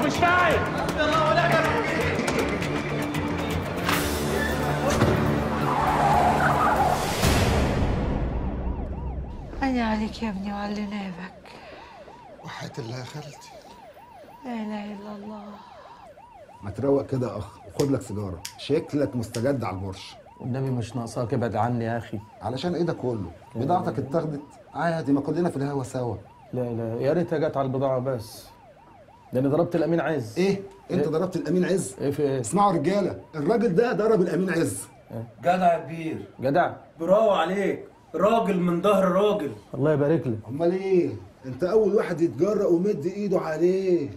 مش فاهم عيني عليك يا ابني وعلى اللي نابك وحياة الله يا خالتي لا اله الا الله ما تروق كده يا اخ وخد لك سيجاره شكلك مستجد على البرش والنبي مش ناقصاك ابعد عني يا اخي علشان ايه ده كله بضاعتك اتاخدت عادي ما كلنا في الهوا سوا لا لا يا ريتها جت على البضاعه بس ده انا ضربت الامين عز ايه انت ضربت الامين عز ايه في ايه اسمعوا رجاله الراجل ده ضرب الامين عز جدع يا كبير جدع برافو عليك راجل من ظهر راجل الله يبارك لك امال ايه انت اول واحد يتجرأ ومد ايده عليه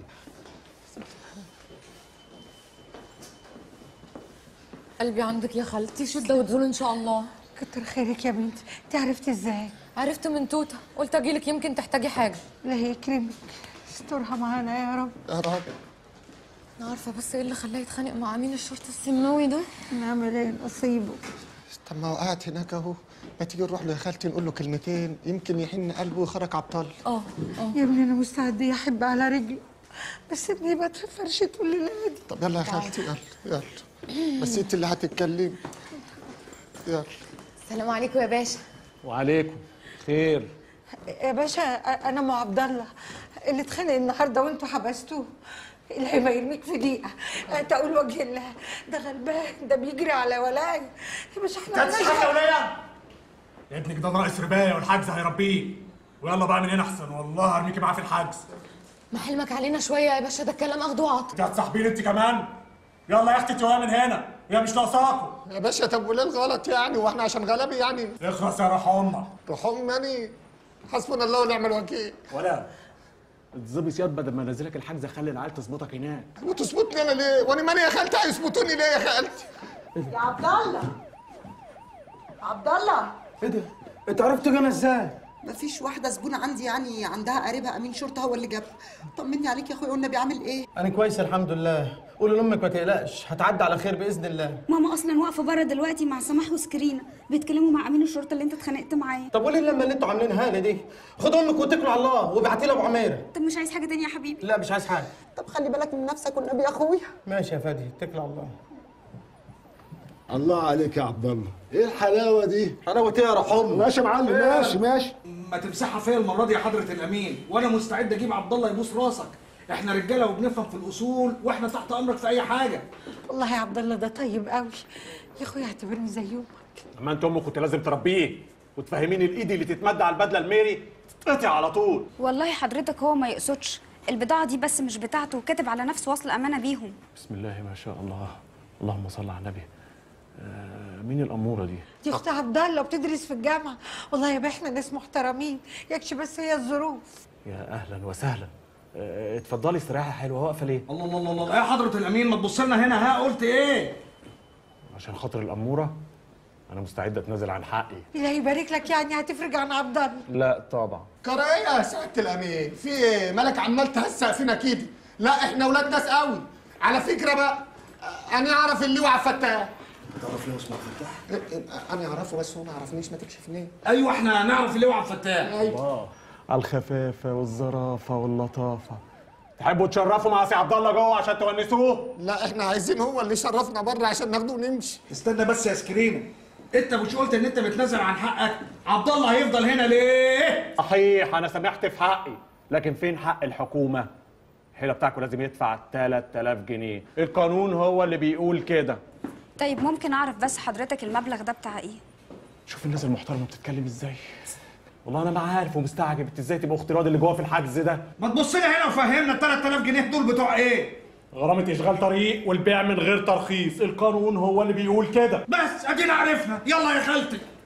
قلبي عندك يا خالتي شو تزودوا ان شاء الله كتر خيرك يا بنتي انت عرفتي ازاي عرفت من توته قلت اجيلك يمكن تحتاجي حاجه لا يكرمك استرها معانا يا رب يا رب انا عارفه بس ايه اللي خلاه يتخانق مع امين الشرطه السماوي ده نعمل ايه نصيبه طب ما هو قاعد هناك اهو ما تيجي نروح له يا خالتي نقول له كلمتين يمكن يحن قلبه ويخرج عبطال اه اه يا ابني انا مستعده احب على رجله بس ابني بات في فرشته الليله دي طب يلا يا خالتي يلا يلا بس انت اللي هتتكلمي يلا السلام عليكم يا باشا وعليكم خير يا باشا انا ام عبد الله اللي اتخانق النهارده وانتوا حبستوه اللي ما يرميك في دقيقه تقول وجه الله ده غلبان ده بيجري على ولاي يا باشا احنا انت مالناش هتضحك يا دعوة. وليه ابنك ده ناقص ربايه والحجز هيربيه ويلا بقى من هنا احسن والله هرميكي معاه في الحجز ما حلمك علينا شويه يا باشا ده الكلام اخده وعطا انت هتصاحبيني انت كمان يلا يا اختي توها من هنا هي مش ناقصاكوا يا باشا طب وليه الغلط يعني واحنا عشان غلابي يعني اخلص يا روح امك روح امي حسبنا الله ونعم الوكيل ولا اتظبط ياض بدل ما انزلك الحجز خلي العيال تظبطك هناك وتظبطني انا ليه وانا مالي يا خالتي هيظبطوني ليه يا خالتي يا عبد الله عبد الله ايه ده انت عرفت انا ازاي مفيش واحدة زبونة عندي يعني عندها قريبها أمين شرطة هو اللي جابها طمني عليك يا أخويا قلنا بيعمل إيه انا كويس الحمد لله قول لامك ما تقلقش هتعدي على خير باذن الله ماما اصلا واقفه بره دلوقتي مع سماح وسكرينه بيتكلموا مع امين الشرطه اللي انت اتخانقت معاه طب قولي لما اللي انتوا عاملينها لي دي خد امك واتكلوا على الله وابعتي لي ابو عميره طب مش عايز حاجه تانية يا حبيبي لا مش عايز حاجه طب خلي بالك من نفسك والنبي يا أخويا ماشي يا فادي اتكل على الله الله عليك يا عبد الله ايه الحلاوه دي حلاوه ايه يا روح امك ماشي يا معلم ماشي ماشي ما تمسحها فيا المره دي يا حضره الامين وانا مستعد اجيب عبد الله يبوس راسك احنا رجاله وبنفهم في الاصول واحنا تحت امرك في اي حاجه والله يا عبد الله ده طيب قوي يا اخويا اعتبرني زي امك اما انت امك كنت لازم تربيه وتفهميني الايد اللي تتمد على البدله الميري تتقطع على طول والله حضرتك هو ما يقصدش البضاعه دي بس مش بتاعته وكاتب على نفسه وصل امانه بيهم بسم الله ما شاء الله اللهم صل على النبي آه مين الاموره دي دي اخت عبد الله وبتدرس في الجامعه والله يا بيه احنا ناس محترمين يكش بس هي الظروف يا اهلا وسهلا آه اتفضلي استريحي حلوه واقفه ليه الله الله الله الله يا حضره الامين ما تبص لنا هنا ها قلت ايه عشان خاطر الاموره انا مستعد اتنازل عن حقي الله يبارك لك يعني هتفرج عن عبد الله لا طبعا كرايه يا سعاده الامين في ايه مالك عمال تهزق فينا كده لا احنا ولاد ناس قوي على فكره بقى انا اعرف اللي وعى فتاح تعرف ليه اسمه فتاح انا اعرفه بس هو ما يعرفنيش ما تكشفنيش ايوه احنا نعرف اللي هو عبد الفتاح الله على الخفافه والظرافه واللطافه تحبوا تشرفوا مع سي عبد الله جوه عشان تونسوه لا احنا عايزين هو اللي يشرفنا بره عشان ناخده ونمشي استنى بس يا سكرينو انت مش قلت ان انت بتنازل عن حقك عبد الله هيفضل هنا ليه صحيح انا سمحت في حقي لكن فين حق الحكومه الحيله بتاعكم لازم يدفع 3000 جنيه القانون هو اللي بيقول كده طيب ممكن اعرف بس حضرتك المبلغ ده بتاع ايه شوف الناس المحترمه بتتكلم ازاي والله انا ما عارف ومستعجب انت ازاي تبقى اخت الواد اللي جوه في الحجز ده ما تبص لي هنا وفهمنا ال 3000 جنيه دول بتوع ايه غرامه اشغال طريق والبيع من غير ترخيص القانون هو اللي بيقول كده بس ادينا عرفنا يلا يا خالتي